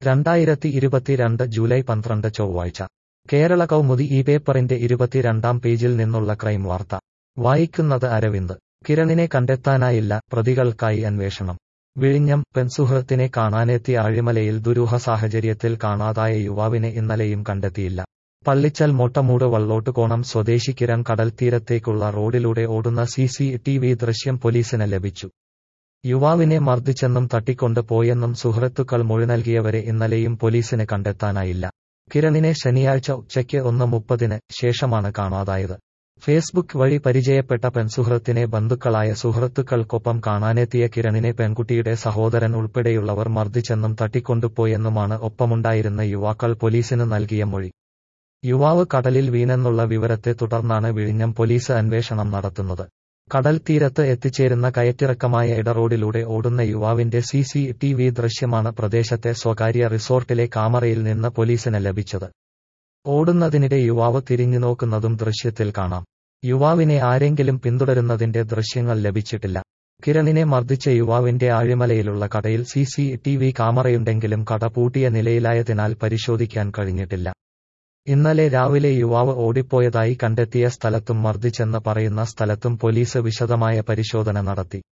രണ്ടായിരത്തി ഇരുപത്തിരണ്ട് ജൂലൈ പന്ത്രണ്ട് ചൊവ്വാഴ്ച കേരള കൗമുദി ഈ പേപ്പറിന്റെ ഇരുപത്തിരണ്ടാം പേജിൽ നിന്നുള്ള ക്രൈം വാർത്ത വായിക്കുന്നത് അരവിന്ദ് കിരണിനെ കണ്ടെത്താനായില്ല പ്രതികൾക്കായി അന്വേഷണം വിഴിഞ്ഞം പെൺസുഹൃത്തിനെ കാണാനെത്തിയ ആഴിമലയിൽ ദുരൂഹ സാഹചര്യത്തിൽ കാണാതായ യുവാവിനെ ഇന്നലെയും കണ്ടെത്തിയില്ല പള്ളിച്ചൽ മൊട്ടമൂട് വള്ളോട്ടുകോണം സ്വദേശി കിരൺ കടൽ തീരത്തേക്കുള്ള റോഡിലൂടെ ഓടുന്ന സി സി ടി വി ദൃശ്യം പോലീസിന് ലഭിച്ചു യുവാവിനെ മർദ്ദിച്ചെന്നും തട്ടിക്കൊണ്ട് പോയെന്നും സുഹൃത്തുക്കൾ മൊഴി നൽകിയവരെ ഇന്നലെയും പോലീസിന് കണ്ടെത്താനായില്ല കിരണിനെ ശനിയാഴ്ച ഉച്ചയ്ക്ക് ഒന്ന് മുപ്പതിന് ശേഷമാണ് കാണാതായത് ഫേസ്ബുക്ക് വഴി പരിചയപ്പെട്ട പെൺസുഹൃത്തിനെ ബന്ധുക്കളായ സുഹൃത്തുക്കൾക്കൊപ്പം കാണാനെത്തിയ കിരണിനെ പെൺകുട്ടിയുടെ സഹോദരൻ ഉൾപ്പെടെയുള്ളവർ മർദ്ദിച്ചെന്നും തട്ടിക്കൊണ്ടുപോയെന്നുമാണ് ഒപ്പമുണ്ടായിരുന്ന യുവാക്കൾ പോലീസിന് നൽകിയ മൊഴി യുവാവ് കടലിൽ വീണെന്നുള്ള വിവരത്തെ തുടർന്നാണ് വിഴിഞ്ഞം പോലീസ് അന്വേഷണം നടത്തുന്നത് കടൽ തീരത്ത് എത്തിച്ചേരുന്ന കയറ്റിറക്കമായ ഇടറോഡിലൂടെ ഓടുന്ന യുവാവിന്റെ സി സി ടി വി ദൃശ്യമാണ് പ്രദേശത്തെ സ്വകാര്യ റിസോർട്ടിലെ കാമറയിൽ നിന്ന് പോലീസിന് ലഭിച്ചത് ഓടുന്നതിനിടെ യുവാവ് തിരിഞ്ഞു നോക്കുന്നതും ദൃശ്യത്തിൽ കാണാം യുവാവിനെ ആരെങ്കിലും പിന്തുടരുന്നതിന്റെ ദൃശ്യങ്ങൾ ലഭിച്ചിട്ടില്ല കിരണിനെ മർദ്ദിച്ച യുവാവിന്റെ ആഴിമലയിലുള്ള കടയിൽ സി സി ടി വി ക്യാമറയുണ്ടെങ്കിലും കട പൂട്ടിയ നിലയിലായതിനാൽ പരിശോധിക്കാൻ കഴിഞ്ഞിട്ടില്ല ഇന്നലെ രാവിലെ യുവാവ് ഓടിപ്പോയതായി കണ്ടെത്തിയ സ്ഥലത്തും മർദ്ദിച്ചെന്ന് പറയുന്ന സ്ഥലത്തും പോലീസ് വിശദമായ പരിശോധന നടത്തി